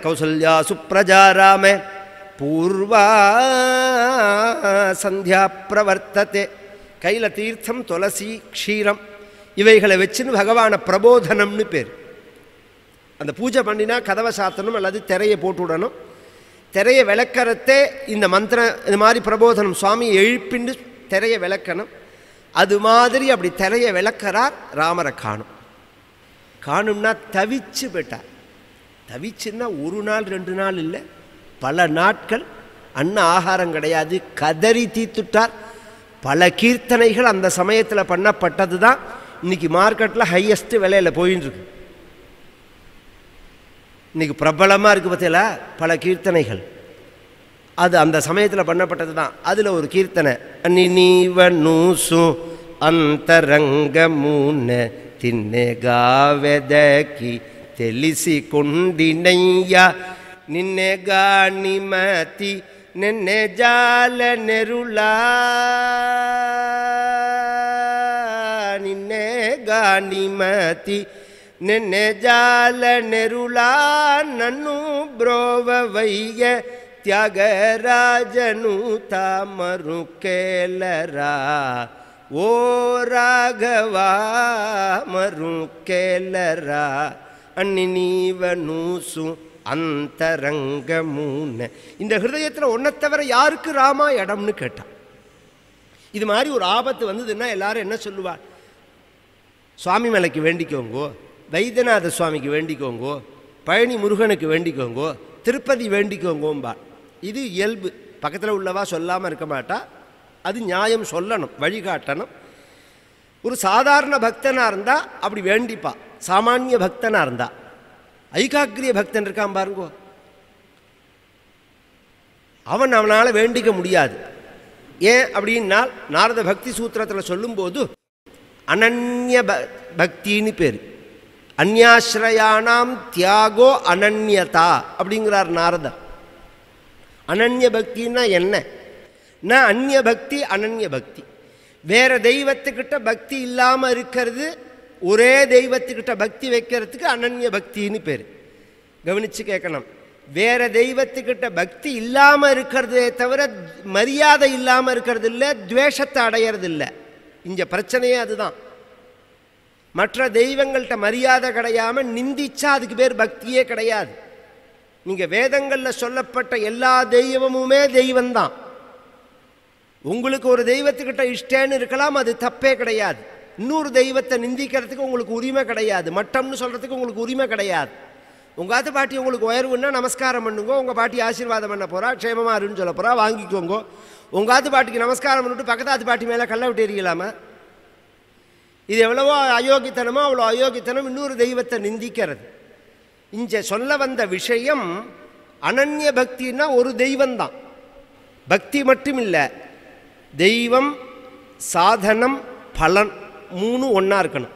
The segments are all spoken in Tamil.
கௌசல்யா சுப்ரஜா ராம பூர்வா சந்தியா பிரவர்த்ததே கையில் தீர்த்தம் துளசி க்ஷீரம் இவைகளை வச்சுன்னு பகவானை பிரபோதனம்னு பேர் அந்த பூஜை பண்ணினா கதவை சாத்தணும் அல்லது திரையை போட்டு விடணும் திரையை விளக்கறத்தே இந்த மந்திரம் இது மாதிரி பிரபோதனம் சுவாமி எழுப்பிண்டு திரையை விளக்கணும் அது மாதிரி அப்படி திரையை விளக்கறார் ராமரை காணும் காணும்னா தவிச்சு போயிட்டார் தவிச்சுன்னா ஒரு நாள் ரெண்டு நாள் இல்லை பல நாட்கள் அன்ன ஆகாரம் கிடையாது கதறி தீத்துட்டார் பல கீர்த்தனைகள் அந்த சமயத்தில் பண்ணப்பட்டது தான் இன்னைக்கு மார்க்கெட்டில் ஹையஸ்ட் விலையில் போயின்னு இருக்கு இன்னைக்கு பிரபலமாக இருக்குது பார்த்தீங்களா பல கீர்த்தனைகள் அது அந்த சமயத்தில் பண்ணப்பட்டது தான் அதில் ஒரு கீர்த்தனை நினீவ நூசு ಅಂತರಂಗಮೂನ ತಿನ್ನೆಗಾವೆದಕಿ ತಿಳಿಸಿಕೊಂಡಿನಯ್ಯ ನಿನ್ನೆಗಾಣಿಮತಿ ನೆನ್ನೆ ಜಾಲ ನೆರುಳ ನಿನ್ನೆಗಾಣಿಮತಿ ನೆನ್ನೆ ಜಾಲ ನೆರುಳ ನನ್ನು ಬ್ರೋವವಯ್ಯ ತ್ಯಾಗರಾಜನು ತಾಮರು ಕೇಲರಾ ಓ ರಾಘವ ಮರು ಕೇಲರಾ அண்ணி நீவனூசு அந்தரங்கமூன இந்த ஹிருதயத்தில் ஒன்றை தவிர யாருக்கு ராமா இடம்னு கேட்டான் இது மாதிரி ஒரு ஆபத்து வந்ததுன்னா எல்லாரும் என்ன சொல்லுவா சுவாமி மலைக்கு வேண்டிக்கோங்கோ வைத்தியநாத சுவாமிக்கு வேண்டிக்கோங்கோ பழனி முருகனுக்கு வேண்டிக்கோங்கோ திருப்பதி வேண்டிக்கோங்கோம்பா இது இயல்பு பக்கத்தில் உள்ளவா சொல்லாமல் இருக்க மாட்டா அது நியாயம் சொல்லணும் வழிகாட்டணும் ஒரு சாதாரண பக்தனாக இருந்தால் அப்படி வேண்டிப்பா சாமானிய பக்தனாக இருந்தா ஐகாக்கிரிய பக்தன் இருக்கான் பாருங்கோ அவன் அவனால் வேண்டிக்க முடியாது ஏன் அப்படின்னா நாரத பக்தி சூத்திரத்தில் சொல்லும்போது அனன்ய ப பக்தின்னு பேர் அந்யாஸ்ரயானாம் தியாகோ அனன்யதா அப்படிங்கிறார் நாரதர் அனன்ய பக்தின்னா என்ன நான் அந்நிய பக்தி அனன்ய பக்தி வேற தெய்வத்துக்கிட்ட பக்தி இல்லாமல் இருக்கிறது ஒரே தெய்வத்துக்கிட்ட பக்தி வைக்கிறதுக்கு அனன்ய பக்தின்னு பேர் கவனித்து கேட்கணும் வேற தெய்வத்துக்கிட்ட பக்தி இல்லாமல் இருக்கிறதே தவிர மரியாதை இல்லாமல் இருக்கிறது இல்லை துவேஷத்தை அடையிறது இல்லை இங்கே பிரச்சனையே அதுதான் மற்ற தெய்வங்கள்கிட்ட மரியாதை கிடையாமல் நிந்திச்சா அதுக்கு பேர் பக்தியே கிடையாது நீங்கள் வேதங்களில் சொல்லப்பட்ட எல்லா தெய்வமுமே தெய்வம்தான் உங்களுக்கு ஒரு தெய்வத்துக்கிட்ட இஷ்டன்னு இருக்கலாம் அது தப்பே கிடையாது இன்னொரு தெய்வத்தை நிந்திக்கிறதுக்கு உங்களுக்கு உரிமை கிடையாது மட்டம்னு சொல்கிறதுக்கு உங்களுக்கு உரிமை கிடையாது உங்கள் ஆத்து பாட்டி உங்களுக்கு உயர்வுன்னா நமஸ்காரம் பண்ணுங்க உங்கள் பாட்டி ஆசீர்வாதம் பண்ண போகிறா க்ஷேமமாக இருன்னு சொல்ல போகிறா வாங்கிக்கோங்க உங்கள் ஆத்து பாட்டிக்கு நமஸ்காரம் பண்ணிட்டு பக்கத்து ஆத்து பாட்டி மேலே கல்லை விட்டு எறியலாமா இது எவ்வளவோ அயோக்கித்தனமோ அவ்வளோ அயோக்கித்தனம் இன்னொரு தெய்வத்தை நிந்திக்கிறது இங்கே சொல்ல வந்த விஷயம் அனன்ய பக்தின்னா ஒரு தெய்வம்தான் பக்தி மட்டும் இல்லை தெய்வம் சாதனம் பலன் மூணு ஒன்றா இருக்கணும்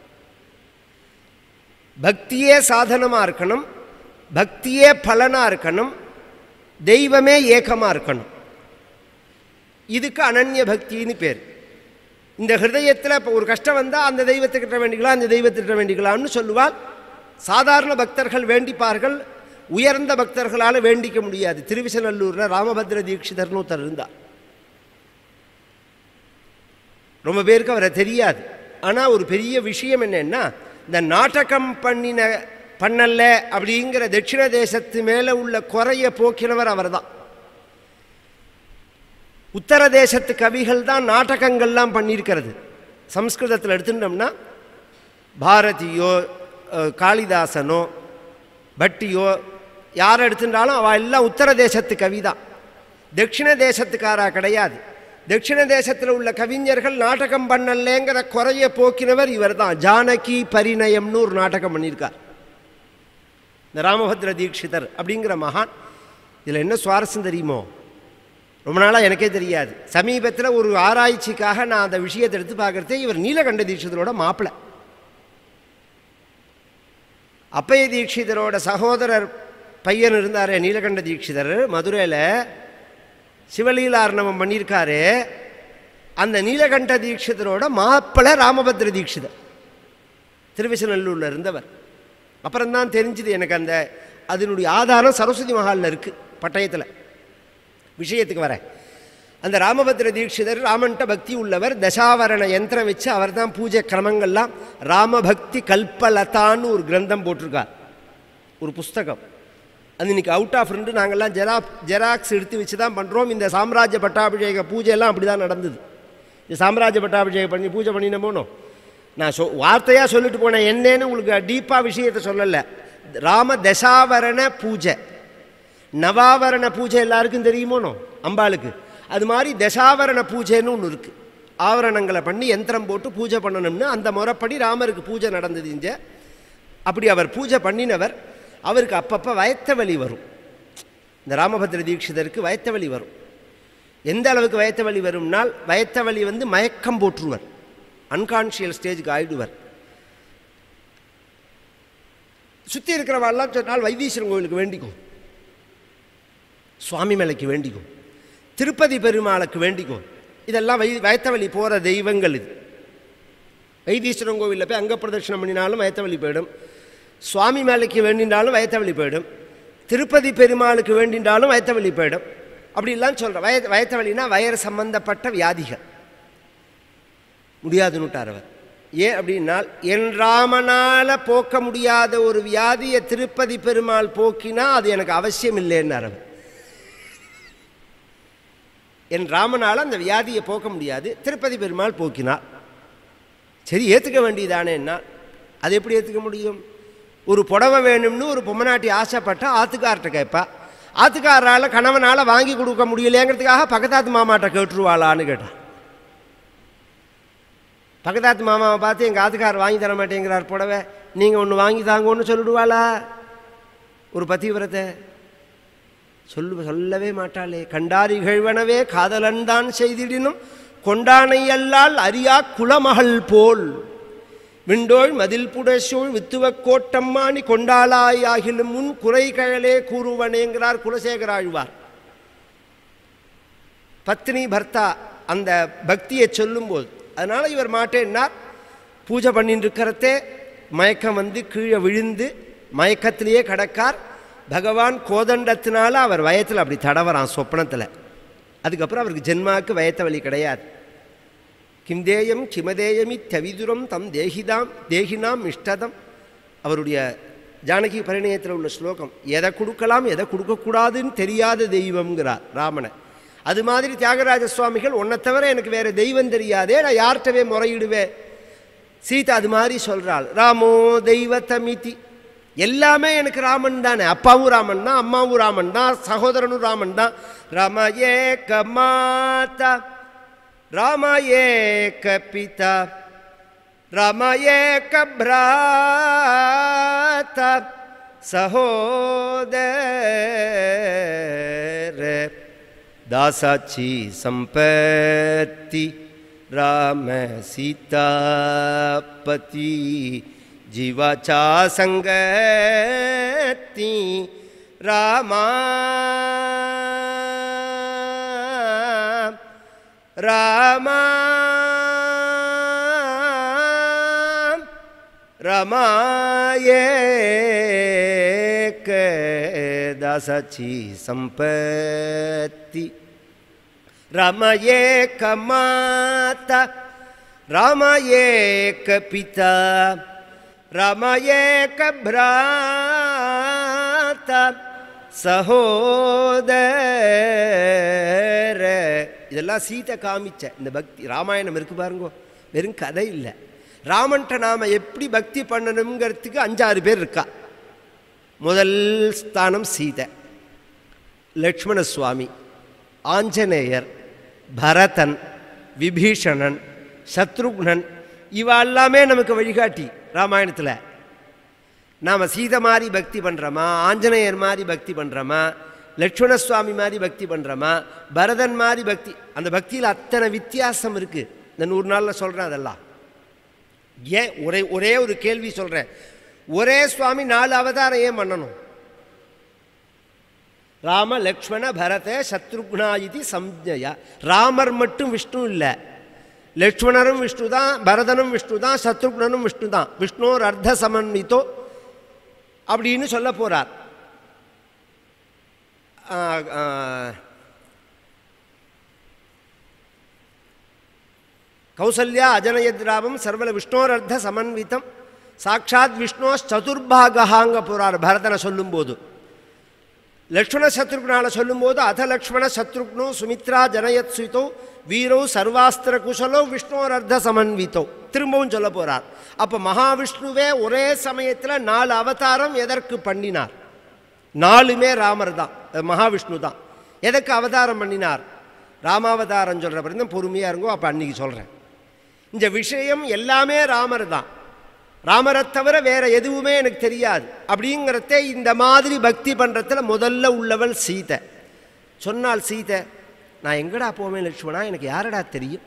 பக்தியே சாதனமாக இருக்கணும் பக்தியே பலனாக இருக்கணும் தெய்வமே ஏக்கமாக இருக்கணும் இதுக்கு அனன்ய பக்தின்னு பேர் இந்த ஹிருதயத்தில் இப்போ ஒரு கஷ்டம் வந்தால் அந்த தெய்வத்துக்கிட்ட வேண்டிக்கலாம் அந்த தெய்வத்திட்ட வேண்டிக்கலாம்னு சொல்லுவாள் சாதாரண பக்தர்கள் வேண்டிப்பார்கள் உயர்ந்த பக்தர்களால் வேண்டிக்க முடியாது திருவிசநல்லூரில் ராமபத்ர தீட்சிதர்னு ஒருத்தர் இருந்தார் ரொம்ப பேருக்கு அவரை தெரியாது ஆனால் ஒரு பெரிய விஷயம் என்னன்னா இந்த நாடகம் பண்ணின பண்ணல அப்படிங்கிற தட்சிண தேசத்து மேலே உள்ள குறைய போக்கினவர் அவர்தான் உத்தர தேசத்து கவிகள் தான் நாடகங்கள்லாம் பண்ணியிருக்கிறது சம்ஸ்கிருதத்தில் எடுத்துட்டோம்னா பாரதியோ அஹ், காளிதாசனோ பட்டியோ யாரை எடுத்துட்டாலும் அவள் எல்லாம் உத்தர தேசத்து கவி தான் தட்சிண தேசத்துக்காரா கிடையாது தட்சிண தேசத்தில் உள்ள கவிஞர்கள் நாடகம் பண்ணலேங்கிற குறைய போக்கினவர் இவர் தான் ஜானகி பரிணயம்னு ஒரு நாடகம் பண்ணியிருக்கார் இந்த ராமபத்ர தீட்சிதர் அப்படிங்கிற மகான் இதில் என்ன சுவாரஸ்யம் தெரியுமோ ரொம்ப நாளாக எனக்கே தெரியாது சமீபத்தில் ஒரு ஆராய்ச்சிக்காக நான் அந்த விஷயத்தை எடுத்து பார்க்குறதே இவர் நீலகண்ட தீட்சிதரோட மாப்பிள்ளை அப்பய தீட்சிதரோட சகோதரர் பையன் இருந்தார் நீலகண்ட தீட்சிதர் மதுரையில் சிவலீலார்ணவம் பண்ணியிருக்காரு அந்த நீலகண்ட தீட்சிதரோட மாப்பிள்ளை ராமபத்ர தீட்சிதர் திருவிசநல்லூரில் இருந்தவர் அப்புறம்தான் தெரிஞ்சுது எனக்கு அந்த அதனுடைய ஆதாரம் சரஸ்வதி மகாலில் இருக்குது பட்டயத்தில் விஷயத்துக்கு வரேன் அந்த ராமபத்ர தீட்சிதர் ராமன்ட்ட பக்தி உள்ளவர் தசாவரண யந்திரம் வச்சு அவர் தான் பூஜை கிரமங்கள்லாம் ராமபக்தி கல்பலதான்னு ஒரு கிரந்தம் போட்டிருக்கார் ஒரு புஸ்தகம் அது இன்னைக்கு அவுட் ஆஃப் ரெண்டு நாங்கள்லாம் ஜெரா ஜெராக்ஸ் எடுத்து வச்சு தான் பண்ணுறோம் இந்த சாம்ராஜ்ய பட்டாபிஷேக பூஜையெல்லாம் அப்படி தான் நடந்தது இந்த சாம்ராஜ்ய பட்டாபிஷேகம் பண்ணி பூஜை பண்ணின போனோம் நான் சொ வார்த்தையாக சொல்லிட்டு போனேன் என்னன்னு உங்களுக்கு டீப்பாக விஷயத்தை சொல்லலை ராம தசாவரண பூஜை நவாவரண பூஜை எல்லாருக்கும் தெரியுமோனோ அம்பாளுக்கு அது மாதிரி தசாவரண பூஜைன்னு ஒன்று இருக்குது ஆவரணங்களை பண்ணி யந்திரம் போட்டு பூஜை பண்ணணும்னு அந்த முறைப்படி ராமருக்கு பூஜை நடந்தது இங்க அப்படி அவர் பூஜை பண்ணினவர் அவருக்கு அப்பப்போ வயத்த வலி வரும் இந்த ராமபத்ர தீட்சிதருக்கு வயத்த வலி வரும் எந்த அளவுக்கு வயத்த வலி வரும்னால் வயத்த வலி வந்து மயக்கம் போட்டுருவர் அன்கான்ஷியல் ஸ்டேஜுக்கு ஆயிடுவர் சுற்றி இருக்கிறவாள்லாம் சொன்னால் வைத்தீஸ்வரன் கோவிலுக்கு வேண்டிக்கும் சுவாமி மலைக்கு வேண்டிக்கும் திருப்பதி பெருமாளுக்கு வேண்டிக்கும் இதெல்லாம் வை வயத்தவழி போகிற தெய்வங்கள் இது வைத்தீஸ்வரன் கோவிலில் போய் அங்க பிரதட்சணம் பண்ணினாலும் வயத்தவழி போயிடும் சுவாமி மலைக்கு வேண்டினாலும் வயத்தவழி போயிடும் திருப்பதி பெருமாளுக்கு வேண்டினாலும் வயத்தவழி போயிடும் அப்படிலாம் சொல்கிறேன் வய வயத்தவழினா வயறு சம்பந்தப்பட்ட வியாதிகள் முடியாதுன்னுட்டார் அவர் ஏன் அப்படின்னால் என் ராமனால போக்க முடியாத ஒரு வியாதியை திருப்பதி பெருமாள் போக்கினா அது எனக்கு அவசியம் இல்லைன்னார் அவர் என் ராமனால் அந்த வியாதியை போக்க முடியாது திருப்பதி பெருமாள் போக்கினார் சரி ஏற்றுக்க வேண்டியதானேன்னா அது எப்படி ஏற்றுக்க முடியும் ஒரு புடவை வேணும்னு ஒரு பொம்மநாட்டி ஆசைப்பட்டா ஆத்துக்கார்ட்ட கேட்பா ஆத்துக்காரால் கணவனால் வாங்கி கொடுக்க முடியலைங்கிறதுக்காக பக்கத்தாத்து மாமாட்ட கேட்டுருவாளான்னு கேட்டான் பக்கத்தாத்து மாமாவை பார்த்து எங்கள் ஆத்துக்கார் வாங்கி தர மாட்டேங்கிறார் புடவை நீங்கள் ஒன்று வாங்கி தாங்கன்னு சொல்லிடுவாளா ஒரு பத்திவிரத்தை சொல்லு சொல்லவே மாட்டாளே கண்டாரி இகழ்வனவே காதலன்தான் செய்திடினும் கொண்டானை அல்லால் அறியா குலமகள் போல் விண்டோள் மதில் புடசூழ் வித்துவக் கோட்டம்மானி கொண்டாளாய் ஆகிலும் முன் குறை கழலே கூறுவனேங்கிறார் குலசேகராழ்வார் பத்னி பர்த்தா அந்த பக்தியை சொல்லும்போது அதனால் இவர் மாட்டேன்னார் பூஜை பண்ணிட்டு இருக்கிறதே மயக்கம் வந்து கீழே விழுந்து மயக்கத்திலேயே கிடக்கார் பகவான் கோதண்டத்தினால அவர் வயத்தில் அப்படி தடவறான் சொப்னத்தில் அதுக்கப்புறம் அவருக்கு ஜென்மாவுக்கு வயத்த வழி கிடையாது கிம் தேயம் கிமதேயமி தவிதுரம் தம் தேகிதாம் தேகினாம் இஷ்டதம் அவருடைய ஜானகி பரிணயத்தில் உள்ள ஸ்லோகம் எதை கொடுக்கலாம் எதை கொடுக்கக்கூடாதுன்னு தெரியாத தெய்வம்ங்கிறார் ராமனை அது மாதிரி தியாகராஜ சுவாமிகள் உன்னை தவிர எனக்கு வேறு தெய்வம் தெரியாதே நான் யார்கிட்டவே முறையிடுவேன் சீதா அது மாதிரி சொல்கிறாள் ராமோ தெய்வத்தமிதி எல்லாமே எனக்கு ராமன் தானே அப்பாவும் ராமன் தான் அம்மாவும் ராமன் தான் சகோதரனும் ராமன் தான் ராம ஏக மாதா ராம ஏக பிதா ராம ஏக பிராதா சகோதர दासाची संपत्ति राम सीतापति जीवाचा संगती रामा रामा रमायेक दासाची संपत्ती रमयेक माता रमयेक पिता रमयेक भ्राता சகோதர இதெல்லாம் சீதை காமிச்ச இந்த பக்தி ராமாயணம் இருக்கு பாருங்க வெறும் கதை இல்லை ராமன்ட்ட நாம் எப்படி பக்தி பண்ணணுங்கிறதுக்கு அஞ்சாறு பேர் இருக்கா முதல் ஸ்தானம் சீதை லக்ஷ்மண சுவாமி ஆஞ்சநேயர் பரதன் விபீஷணன் சத்ருக்னன் இவ எல்லாமே நமக்கு வழிகாட்டி ராமாயணத்தில் நாம் சீதை மாதிரி பக்தி பண்ணுறோமா ஆஞ்சநேயர் மாதிரி பக்தி பண்ணுறோமா லக்ஷ்மண சுவாமி மாதிரி பக்தி பண்ணுறோமா பரதன் மாதிரி பக்தி அந்த பக்தியில் அத்தனை வித்தியாசம் இருக்குது இந்த நூறு நாளில் சொல்கிறேன் அதெல்லாம் ஏன் ஒரே ஒரே ஒரு கேள்வி சொல்கிறேன் ஒரே சுவாமி நாலு அவதாரம் ஏன் பண்ணணும் ராம லக்ஷ்மண பரத சத்ருக்னா இது சம்ஜயா ராமர் மட்டும் விஷ்ணு இல்லை லக்ஷ்மணரும் விஷ்ணு தான் பரதனும் விஷ்ணு தான் சத்ருக்னனும் விஷ்ணு தான் விஷ்ணோர் அர்த்த சமன்வித்தோ அப்படின்னு சொல்ல போகிறார் ஆ, ஆ, கௌசல்யா அஜனயத் ராமம் சர்வல விஷ்ணோரர்த்த சமன்விதம் சாட்சாத் விஷ்ணோ சதுர்பாகாங்க புறார் பரதனை சொல்லும்போது லக்ஷ்மண சத்ருக்னால சொல்லும்போது அத லக்ஷ்மண சத்ருக்னோ சுமித்ரா ஜனயத் சுயித்தோ வீரோ சர்வாஸ்திர குசலோ விஷ்ணோர் அர்த்த சமன்வித்தோ திரும்பவும் சொல்ல போறார் அப்போ மகாவிஷ்ணுவே ஒரே சமயத்தில் நாலு அவதாரம் எதற்கு பண்ணினார் நாலுமே ராமர் தான் அது மகாவிஷ்ணு தான் எதற்கு அவதாரம் பண்ணினார் ராமாவதாரம் சொல்கிற பிறகு பொறுமையாக இருங்கோ அப்போ அன்னைக்கு சொல்கிறேன் இந்த விஷயம் எல்லாமே ராமர் தான் ராமரை தவிர வேற எதுவுமே எனக்கு தெரியாது அப்படிங்கிறத இந்த மாதிரி பக்தி பண்ணுறதுல முதல்ல உள்ளவள் சீதை சொன்னால் சீதை நான் எங்கடா போவேன் லட்சுமணா எனக்கு யாரடா தெரியும்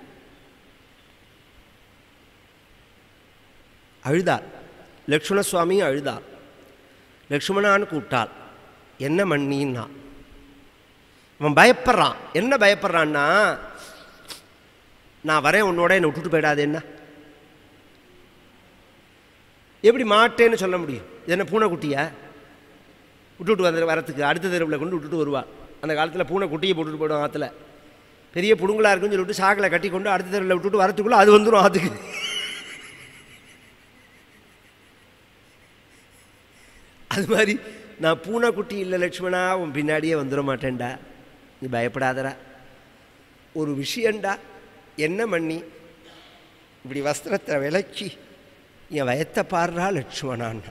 அழுதார் லக்ஷ்மண சுவாமியும் அழுதார் லக்ஷ்மணான்னு கூப்பிட்டாள் என்ன மண்ணின்னா அவன் பயப்படுறான் என்ன பயப்படுறான்னா நான் வரேன் உன்னோட என்னை விட்டுட்டு போயிடாது என்ன எப்படி மாட்டேன்னு சொல்ல முடியும் இது என்ன பூனைக்குட்டியா விட்டுட்டு வந்து வரத்துக்கு அடுத்த தெருவில் கொண்டு விட்டுட்டு வருவா அந்த காலத்தில் பூனை குட்டியை போட்டுட்டு போயிடும் ஆற்றுல பெரிய புடுங்களா இருக்குன்னு சொல்லிட்டு சாக்கில் கட்டி கொண்டு அடுத்த தெருவில் விட்டுட்டு வரத்துக்குள்ளே அது வந்துடும் ஆற்றுக்கு அது மாதிரி நான் பூனைக்குட்டி இல்லை லட்சுமணா உன் பின்னாடியே வந்துட மாட்டேன்டா நீ பயப்படாதடா ஒரு விஷயண்டா என்ன பண்ணி இப்படி வஸ்திரத்தை விளக்கி என் வயத்தை பாடுறா லட்சுமணான்னா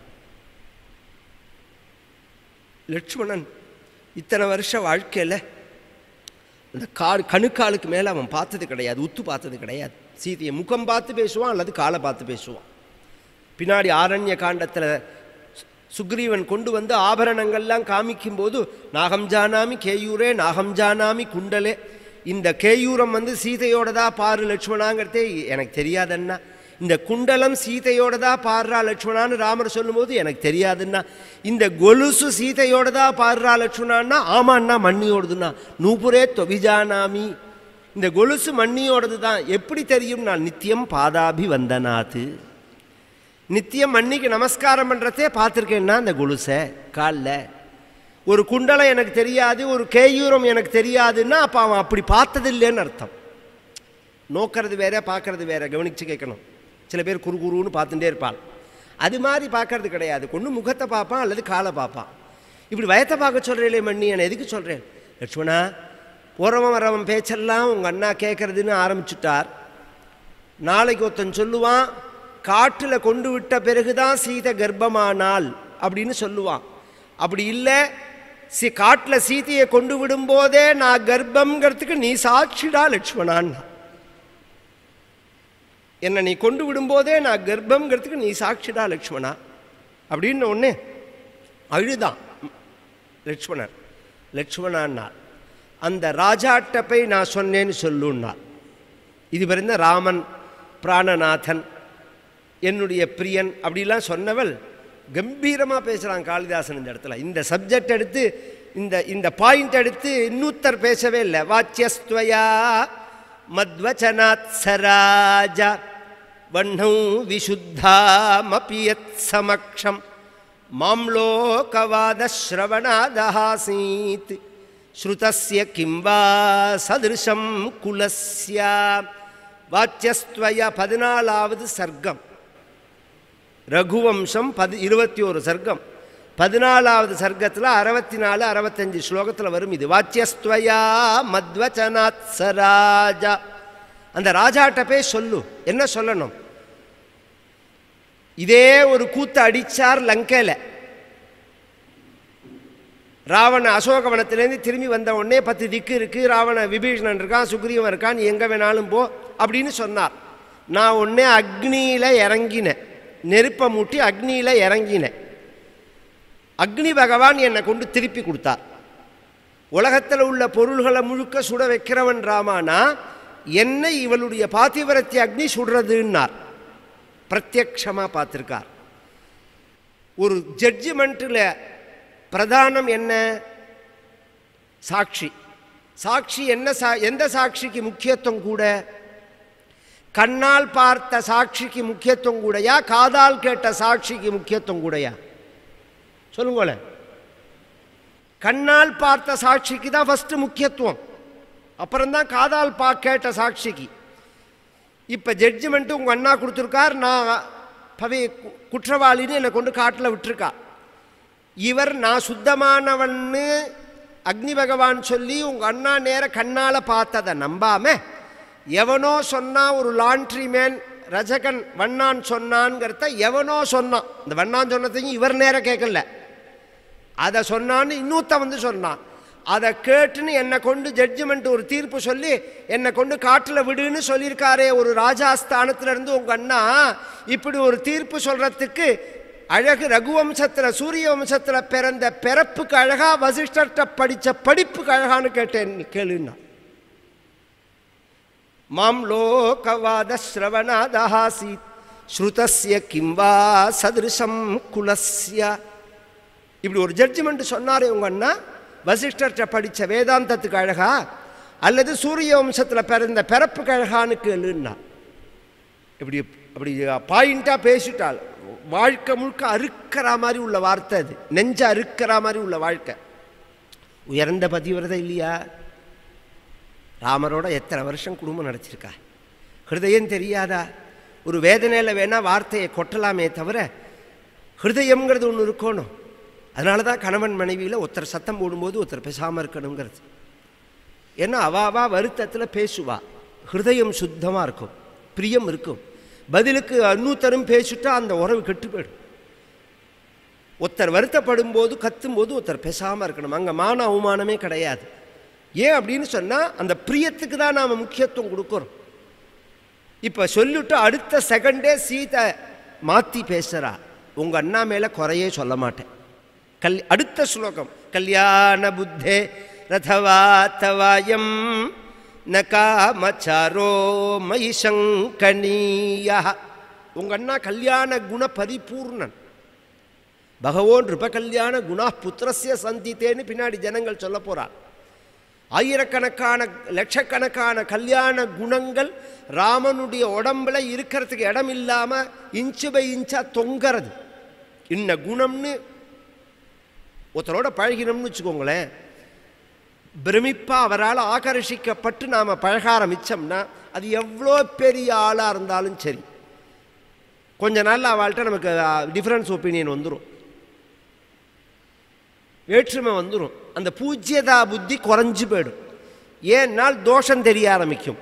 லட்சுமணன் இத்தனை வருஷ வாழ்க்கையில் அந்த கால் கணுக்காலுக்கு மேலே அவன் பார்த்தது கிடையாது உத்து பார்த்தது கிடையாது சீதையை முகம் பார்த்து பேசுவான் அல்லது காலை பார்த்து பேசுவான் பின்னாடி ஆரண்ய காண்டத்தில் சுக்ரீவன் கொண்டு வந்து ஆபரணங்கள்லாம் காமிக்கும்போது நாகம் ஜானாமி கேயூரே நாகம் ஜானாமி குண்டலே இந்த கேயூரம் வந்து சீதையோடதா பாரு லட்சுமணாங்கிறதே எனக்கு தெரியாதன்னா இந்த குண்டலம் சீதையோடதா பாடுறா லட்சுமணான்னு ராமர் சொல்லும்போது எனக்கு தெரியாதுன்னா இந்த கொலுசு சீதையோடதா பாடுறா லட்சுமணான்னா ஆமாண்ணா மண்ணியோடதுன்னா நூபுரே தொவிஜானாமி இந்த கொலுசு மண்ணியோடது தான் எப்படி தெரியும் நான் நித்தியம் பாதாபி வந்தனாத்து நித்தியம் மண்ணிக்கு நமஸ்காரம் பண்ணுறதே பார்த்துருக்கேன்னா அந்த கொலுசை காலில் ஒரு குண்டலம் எனக்கு தெரியாது ஒரு கேயூரம் எனக்கு தெரியாதுன்னா அப்போ அவன் அப்படி பார்த்ததில்லைன்னு அர்த்தம் நோக்கிறது வேற பார்க்கறது வேற கவனித்து கேட்கணும் சில பேர் குறு குருன்னு பார்த்துட்டே இருப்பாள் அது மாதிரி பார்க்கறது கிடையாது கொண்டு முகத்தை பார்ப்பான் அல்லது காலை பார்ப்பான் இப்படி வயத்தை பார்க்க சொல்கிறீங்களே மண்ணி நான் எதுக்கு சொல்கிறேன் லட்சுமணா போகிறவன் வரவன் பேச்செல்லாம் உங்கள் அண்ணா கேட்குறதுன்னு ஆரம்பிச்சுட்டார் நாளைக்கு ஒருத்தன் சொல்லுவான் காட்டில் கொண்டு விட்ட பிறகுதான் சீதை கர்ப்பமானாள் அப்படின்னு சொல்லுவான் அப்படி இல்லை சி காட்டில் சீதையை கொண்டு விடும்போதே நான் கர்ப்பங்கிறதுக்கு நீ சாட்சிடா லட்சுமணான்னா என்னை நீ கொண்டு விடும்போதே நான் கர்ப்பங்கிறதுக்கு நீ சாட்சிடா லட்சுமணா அப்படின்னு ஒன்று அழுதான் லட்சுமணர் லட்சுமணான்னார் அந்த ராஜாட்ட போய் நான் சொன்னேன்னு சொல்லுன்னார் இது பிறந்த ராமன் பிராணநாதன் என்னுடைய பிரியன் அப்படிலாம் சொன்னவள் கம்பீரமாக பேசுகிறான் காளிதாசன் இந்த இடத்துல இந்த சப்ஜெக்ட் எடுத்து இந்த இந்த பாயிண்ட் எடுத்து இன்னொருத்தர் பேசவே இல்லை வாச்சியஸ்துவயா மத்வச்சனாத் சராஜ வண்ணௌ விசுத்தாமபியத் சமக்ஷம் மாம்லோகவாதஸ்ரவணாதஹாசீத் ஸ்ருதஸ்ய கிம் வா சதிருஷம் குலஸ்ய வாச்சியஸ்துவய பதினாலாவது சர்க்கம் ரகுவம்சம் பதி இருபத்தி ஒரு சர்க்கம் பதினாலாவது சர்க்கத்தில் அறுபத்தி நாலு அறுபத்தஞ்சு ஸ்லோகத்தில் வரும் இது வாச்சியஸ்துவயா மத்வச்சனாத் சராஜா அந்த ராஜாட்ட போய் சொல்லு என்ன சொல்லணும் இதே ஒரு கூத்து அடிச்சார் லங்கையில் ராவண அசோகவனத்திலேருந்து திரும்பி வந்த உடனே பத்து திக்கு இருக்கு ராவண விபீஷணன் இருக்கான் சுக்ரீவன் இருக்கான் நீ எங்கே வேணாலும் போ அப்படின்னு சொன்னார் நான் உடனே அக்னியில் இறங்கினேன் நெருப்பை மூட்டி அக்னியில் இறங்கினேன் அக்னி பகவான் என்னை கொண்டு திருப்பி கொடுத்தார் உலகத்தில் உள்ள பொருள்களை முழுக்க சுட வைக்கிறவன் ராமானா என்னை இவளுடைய பாத்திவரத்திய அக்னி சுடுறதுன்னார் பிரத்யக்ஷமாக பார்த்துருக்கார் ஒரு ஜட்ஜ்மெண்ட்டில் பிரதானம் என்ன சாட்சி சாட்சி என்ன சா எந்த சாட்சிக்கு முக்கியத்துவம் கூட கண்ணால் பார்த்த சாட்சிக்கு முக்கியத்துவம் கூடயா காதால் கேட்ட சாட்சிக்கு முக்கியத்துவம் கூடயா சொல்லுங்களேன் கண்ணால் பார்த்த சாட்சிக்கு தான் ஃபஸ்ட்டு முக்கியத்துவம் அப்புறம்தான் காதால் பா கேட்ட சாட்சிக்கு இப்போ ஜட்ஜ்மெண்ட்டு உங்கள் அண்ணா கொடுத்துருக்கார் நான் பவி கு- குற்றவாளின்னு என்னை கொண்டு காட்டில் விட்டுருக்கா இவர் நான் சுத்தமானவன்னு அக்னி பகவான் சொல்லி உங்கள் அண்ணா நேர கண்ணால் பார்த்ததை நம்பாம எவனோ சொன்னா ஒரு லாண்ட்ரி மேன் ரஜகன் வண்ணான் சொன்னான்ங்கிறத எவனோ சொன்னான் இந்த வண்ணான் சொன்னதையும் இவர் நேர கேட்கல அதை சொன்னான்னு இன்னொருத்த வந்து சொன்னான் அதை கேட்டுன்னு என்னை கொண்டு ஜட்ஜ்மெண்ட் ஒரு தீர்ப்பு சொல்லி என்னை கொண்டு காட்டில் விடுன்னு சொல்லியிருக்காரே ஒரு ராஜாஸ்தானத்துல இருந்து உங்கள் அண்ணா இப்படி ஒரு தீர்ப்பு சொல்கிறதுக்கு அழகு ரகுவம்சத்தில் சூரிய வம்சத்தில் பிறந்த பிறப்புக்கு அழகா வசிஷ்டர்கிட்ட படித்த படிப்புக்கு அழகான்னு கேட்டேன் நீ கேளுன்னா மாம் லோகவாத ஸ்ரவணாதஹாசீத் ஸ்ருதஸ்ய கிம்வா சதிருஷம் குலஸ்ய இப்படி ஒரு ஜட்ஜ்மெண்ட் சொன்னாரே உங்க அண்ணா வசிஷ்டர்கிட்ட படித்த வேதாந்தத்துக்கு அழகா அல்லது சூரிய வம்சத்தில் பிறந்த பிறப்புக்கு அழகான்னு கேளுன்னா இப்படி அப்படி பாயிண்டாக பேசிட்டாள் வாழ்க்கை முழுக்க அறுக்கிற மாதிரி உள்ள வார்த்தை அது நெஞ்ச அறுக்கிற மாதிரி உள்ள வாழ்க்கை உயர்ந்த பதிவிரதை இல்லையா ராமரோட எத்தனை வருஷம் குடும்பம் நடத்திருக்கா ஹிருதயம் தெரியாதா ஒரு வேதனையில் வேணால் வார்த்தையை கொட்டலாமே தவிர ஹிருதயம்ங்கிறது ஒன்று இருக்கணும் அதனால தான் கணவன் மனைவியில் ஒருத்தர் சத்தம் போடும்போது ஒருத்தர் பேசாமல் இருக்கணுங்கிறது ஏன்னா அவாவா வருத்தத்தில் பேசுவா ஹிருதயம் சுத்தமாக இருக்கும் பிரியம் இருக்கும் பதிலுக்கு இன்னொருத்தரும் பேசிட்டா அந்த உறவு கெட்டு போயிடும் ஒருத்தர் வருத்தப்படும் போது கத்தும்போது ஒருத்தர் பேசாமல் இருக்கணும் அங்கே மான அவமானமே கிடையாது ஏன் அப்படின்னு சொன்னால் அந்த பிரியத்துக்கு தான் நாம் முக்கியத்துவம் கொடுக்குறோம் இப்போ சொல்லிவிட்டு அடுத்த செகண்டே சீதை மாற்றி பேசுகிறா உங்கள் அண்ணா மேலே குறையே சொல்ல மாட்டேன் கல் அடுத்த ஸ்லோகம் கல்யாண புத்தே ரதவா தவாயம் ந காமச்சாரோ மயி சங்கனீயா உங்கள் அண்ணா கல்யாண குண பரிபூர்ணன் பகவோன் ரிப கல்யாண குணா புத்திரஸ்ய சந்தித்தேன்னு பின்னாடி ஜனங்கள் சொல்ல போகிறார் ஆயிரக்கணக்கான லட்சக்கணக்கான கல்யாண குணங்கள் ராமனுடைய உடம்புல இருக்கிறதுக்கு இடம் இல்லாமல் இன்ச்சு பை இன்ச்சா தொங்கறது இன்ன குணம்னு ஒருத்தரோட பழகினோம்னு வச்சுக்கோங்களேன் பிரமிப்பா அவரால் ஆகர்ஷிக்கப்பட்டு நாம் பழக ஆரம்பித்தோம்னா அது எவ்வளோ பெரிய ஆளாக இருந்தாலும் சரி கொஞ்ச நாளில் அவள்கிட்ட நமக்கு டிஃப்ரென்ஸ் ஒப்பீனியன் வந்துடும் வேற்றுமை வந்துடும் அந்த பூஜ்யதா புத்தி குறைஞ்சு போயிடும் ஏன்னால் தோஷம் தெரிய ஆரம்பிக்கும்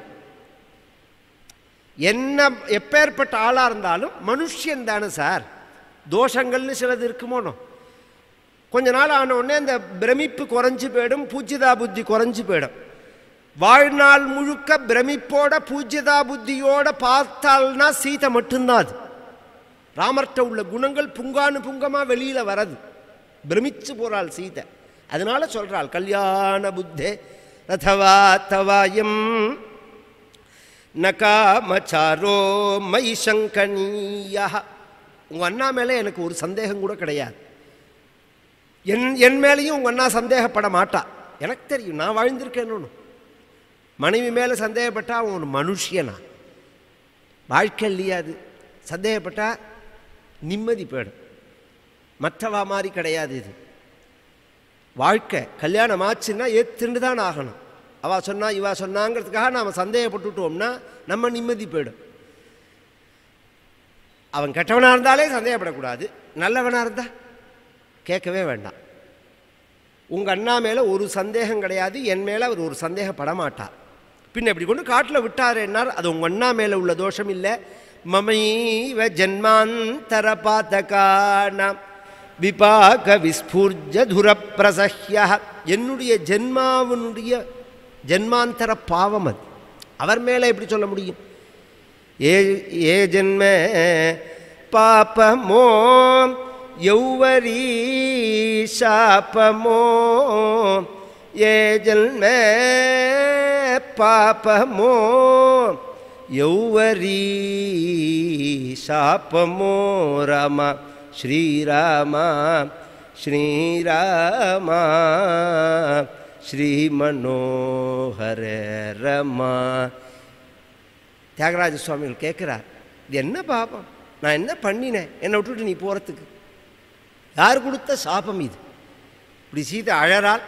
என்ன எப்பேற்பட்ட ஆளாக இருந்தாலும் மனுஷன் தானே சார் தோஷங்கள்னு சிலது இருக்குமோனோ கொஞ்ச நாள் ஆன உடனே அந்த பிரமிப்பு குறைஞ்சு போயிடும் பூஜ்யதா புத்தி குறைஞ்சு போயிடும் வாழ்நாள் முழுக்க பிரமிப்போட பூஜ்யதா புத்தியோட பார்த்தால்னா சீதை மட்டும்தான் அது ராமர்கிட்ட உள்ள குணங்கள் புங்கானு புங்கமாக வெளியில் வரது பிரமிச்சு போகிறாள் சீதை அதனால சொல்கிறாள் கல்யாண புத்தே ரதவா தவாயம் நகாமச்சாரோ மை சங்கனீயா உங்கள் அண்ணா மேலே எனக்கு ஒரு சந்தேகம் கூட கிடையாது என் என் மேலேயும் உங்கள் அண்ணா சந்தேகப்பட மாட்டா எனக்கு தெரியும் நான் வாழ்ந்திருக்கேன்னு ஒன்று மனைவி மேலே சந்தேகப்பட்டா அவன் ஒரு மனுஷியனா வாழ்க்கை இல்லையா அது சந்தேகப்பட்டா நிம்மதி போயிடும் மற்றவா மாதிரி கிடையாது இது வாழ்க்கை கல்யாணம் ஆச்சுன்னா ஏத்துண்டு தான் ஆகணும் அவ சொன்னா இவா சொன்னாங்கிறதுக்காக நாம் சந்தேகப்பட்டுட்டோம்னா நம்ம நிம்மதி போயிடும் அவன் கெட்டவனாக இருந்தாலே சந்தேகப்படக்கூடாது நல்லவனாக இருந்தா கேட்கவே வேண்டாம் உங்கள் அண்ணா மேலே ஒரு சந்தேகம் கிடையாது என் மேலே அவர் ஒரு சந்தேகப்பட மாட்டார் பின்ன இப்படி கொண்டு காட்டில் விட்டார் என்னார் அது உங்கள் அண்ணா மேலே உள்ள தோஷம் இல்லை மமைவ ஜன்மாந்தர பாத்தகானாம் விபாக விஸ்பூர்ஜ துரப்பிரசஹ்ய என்னுடைய ஜென்மாவனுடைய ஜென்மாந்தர பாவம் அது அவர் மேலே எப்படி சொல்ல முடியும் ஏ ஏ ஜென்ம பாபமோ யௌவரி சாபமோ ஏ ஜென்ம பாபமோ யௌவரி சாபமோ ராம ஸ்ரீராம ஸ்ரீராம ஸ்ரீமனோஹர ரமா தியாகராஜ சுவாமிகள் கேட்குறார் இது என்ன பாபம் நான் என்ன பண்ணினேன் என்னை விட்டுட்டு நீ போகிறதுக்கு யார் கொடுத்த சாபம் இது இப்படி சீதை அழறாள்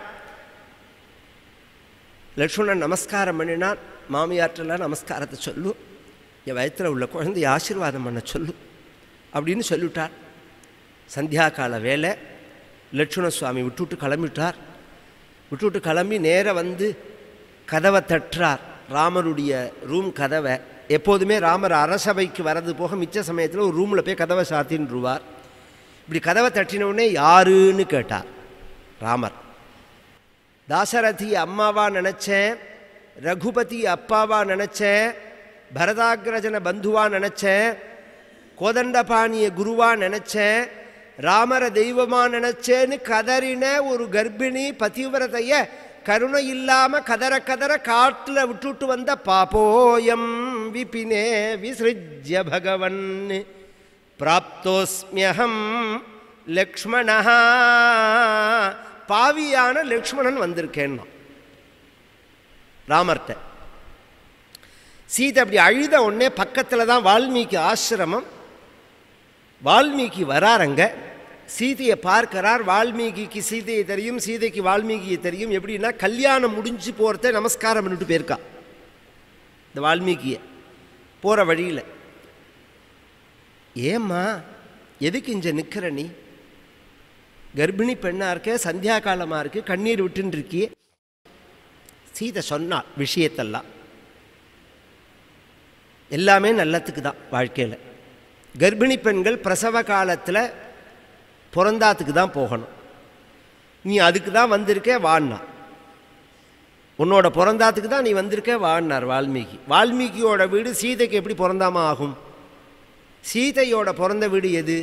லக்ஷ்மணன் நமஸ்காரம் பண்ணினான் மாமியாற்றெல்லாம் நமஸ்காரத்தை சொல்லு என் வயத்தில் உள்ள குழந்தைய ஆசீர்வாதம் பண்ண சொல்லு அப்படின்னு சொல்லிவிட்டார் சந்தியா கால வேலை லட்சுமண சுவாமி விட்டுவிட்டு கிளம்பிட்டார் விட்டுவிட்டு கிளம்பி நேராக வந்து கதவை தட்டுறார் ராமருடைய ரூம் கதவை எப்போதுமே ராமர் அரசபைக்கு வர்றது போக மிச்ச சமயத்தில் ஒரு ரூமில் போய் கதவை சாத்தின்றுவார் இப்படி கதவை தட்டின உடனே யாருன்னு கேட்டார் ராமர் தாசரதி அம்மாவா நினச்சேன் ரகுபதி அப்பாவா நினச்சேன் பரதாகிரஜன பந்துவா நினச்சேன் கோதண்டபாணிய குருவா நினச்சேன் ராமர தெய்வமா நினச்சேன்னு கதறின ஒரு கர்ப்பிணி பதிவிரதைய கருணை இல்லாம கதற கதற காட்டில் விட்டுட்டு வந்த பாப்போயம் விபினே விசிருஜ்ய பகவன் பிராப்தோஸ்மியகம் லக்ஷ்மணா பாவியான லக்ஷ்மணன் வந்திருக்கேன்னா ராமர்கிட்ட சீதை அப்படி அழுத உடனே பக்கத்தில் தான் வால்மீகி ஆசிரமம் வால்மீகி வராரங்க சீதையை பார்க்கிறார் வால்மீகிக்கு சீதையை தெரியும் சீதைக்கு வால்மீகியை தெரியும் எப்படின்னா கல்யாணம் முடிஞ்சு போகிறத நமஸ்காரம் பண்ணிட்டு போயிருக்கா இந்த வால்மீகியை போகிற வழியில் ஏம்மா எதுக்கு இங்கே நிற்கிற நீ கர்ப்பிணி பெண்ணாக இருக்க சந்தியா காலமாக இருக்கு கண்ணீர் விட்டுன்னு இருக்கியே சீதை சொன்னாள் விஷயத்தெல்லாம் எல்லாமே நல்லத்துக்கு தான் வாழ்க்கையில் கர்ப்பிணி பெண்கள் பிரசவ காலத்தில் பிறந்தாத்துக்கு தான் போகணும் நீ அதுக்கு தான் வந்திருக்க வான்னா உன்னோட பிறந்தாத்துக்கு தான் நீ வந்திருக்க வான்னார் வால்மீகி வால்மீகியோட வீடு சீதைக்கு எப்படி பிறந்தாம ஆகும் சீதையோட பிறந்த வீடு எது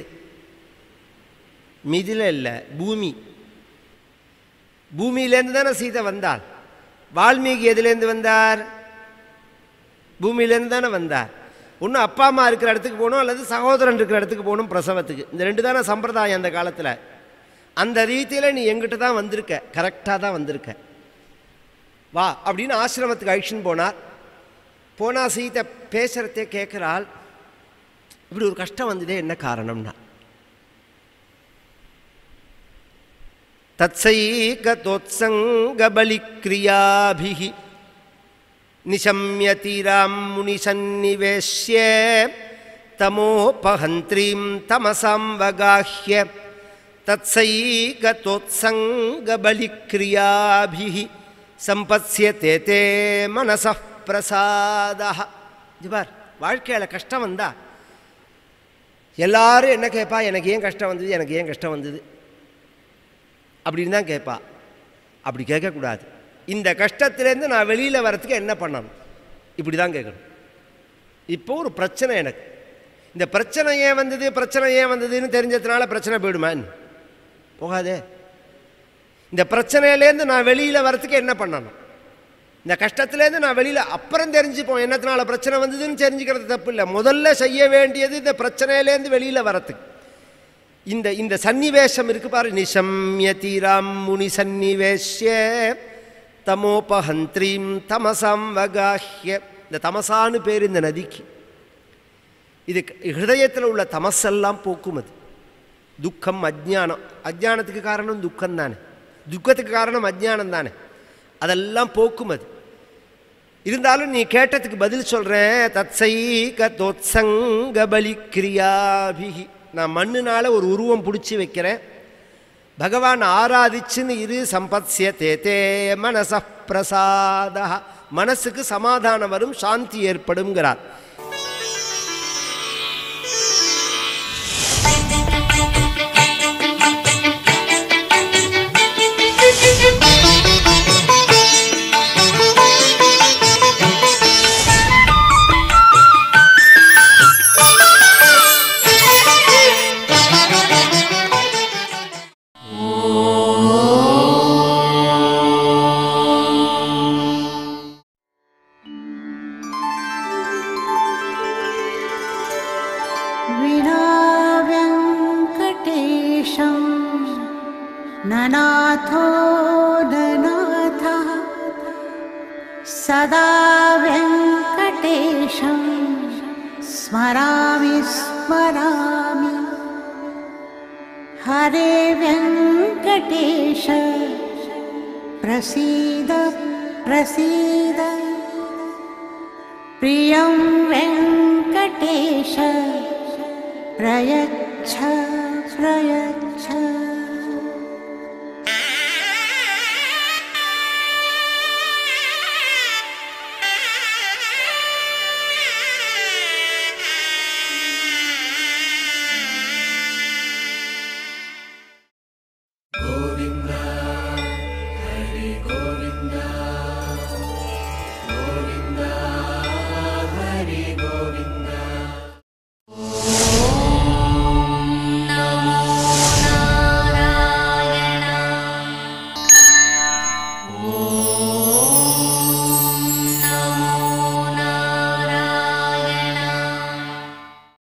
மிதில இல்லை பூமி பூமியிலேருந்து தானே சீதை வந்தாள் வால்மீகி எதுலேருந்து வந்தார் பூமியிலேருந்து தானே வந்தார் ஒன்று அப்பா அம்மா இருக்கிற இடத்துக்கு போகணும் அல்லது சகோதரன் இருக்கிற இடத்துக்கு போகணும் பிரசவத்துக்கு இந்த ரெண்டு தானே சம்பிரதாயம் அந்த காலத்தில் அந்த ரீதியில் நீ எங்கிட்ட தான் வந்திருக்க கரெக்டாக தான் வந்திருக்க வா அப்படின்னு ஆசிரமத்துக்கு அழிச்சுன்னு போனார் போனா சீதை பேசுகிறதே கேட்குறாள் இப்படி ஒரு கஷ்டம் வந்ததே என்ன காரணம்னா தத்சைகதோத்சங்கபலிக்ரியாபிः நிசம்யதிராம் முனிசன்னிவேஷ்ய தமோபஹந்திரீம் தமசாம் வகாஹ்ய தத்சைகதோத்சங்கபலிக்ரியாபிः சம்பத்ஸ்யதே தே மனசः பிரசாதः இது பார் வாழ்க்கையில் கஷ்டம் வந்தா எல்லாரும் என்ன கேட்பா எனக்கு ஏன் கஷ்டம் வந்தது எனக்கு ஏன் கஷ்டம் வந்தது அப்படின்னு தான் கேட்பா அப்படி கேட்கக்கூடாது இந்த கஷ்டத்திலேருந்து நான் வெளியில் வரத்துக்கு என்ன பண்ணணும் இப்படி தான் கேட்கணும் இப்போ ஒரு பிரச்சனை எனக்கு இந்த பிரச்சனை ஏன் வந்தது பிரச்சனை ஏன் வந்ததுன்னு தெரிஞ்சதுனால பிரச்சனை போயிடுமான்னு போகாதே இந்த பிரச்சனையிலேருந்து நான் வெளியில் வரத்துக்கு என்ன பண்ணணும் இந்த கஷ்டத்துலேருந்து நான் வெளியில் அப்புறம் தெரிஞ்சுப்போம் என்னத்தினால பிரச்சனை வந்ததுன்னு தெரிஞ்சுக்கிறது தப்பு இல்லை முதல்ல செய்ய வேண்டியது இந்த பிரச்சனையிலேருந்து வெளியில் வரத்துக்கு இந்த இந்த சன்னிவேஷம் இருக்கு பாரு நிசம்யதிராம் முனி சன்னிவேஷ்ய தமோபஹந்திரீம் தமசாம் வகாஹ்ய இந்த தமசான்னு பேர் இந்த நதிக்கு இது ஹிருதயத்தில் உள்ள தமசெல்லாம் போக்கும் அது துக்கம் அஜ்ஞானம் அஜ்ஞானத்துக்கு காரணம் துக்கம் தானே துக்கத்துக்கு காரணம் அஜ்ஞானம் தானே அதெல்லாம் போக்கும் அது இருந்தாலும் நீ கேட்டதுக்கு பதில் சொல்கிறேன் தத்சைக தோத்சங்க பலி கிரியாபிகி நான் மண்ணுனால ஒரு உருவம் பிடிச்சி வைக்கிறேன் பகவான் ஆராதிச்சுன்னு இரு சம்பத்ய தே தே மனச பிரசாத மனசுக்கு சமாதானம் வரும் சாந்தி ஏற்படுங்கிறார் विनाव्यङ्कटेशं ननाथो ननाथः सदा व्यङ्कटेशं स्मरामि स्मरामि हरे व्यङ्कटेश प्रसीद प्रसीद प्रियं वेङ्कटेश प्रयच्छ प्रयच्छ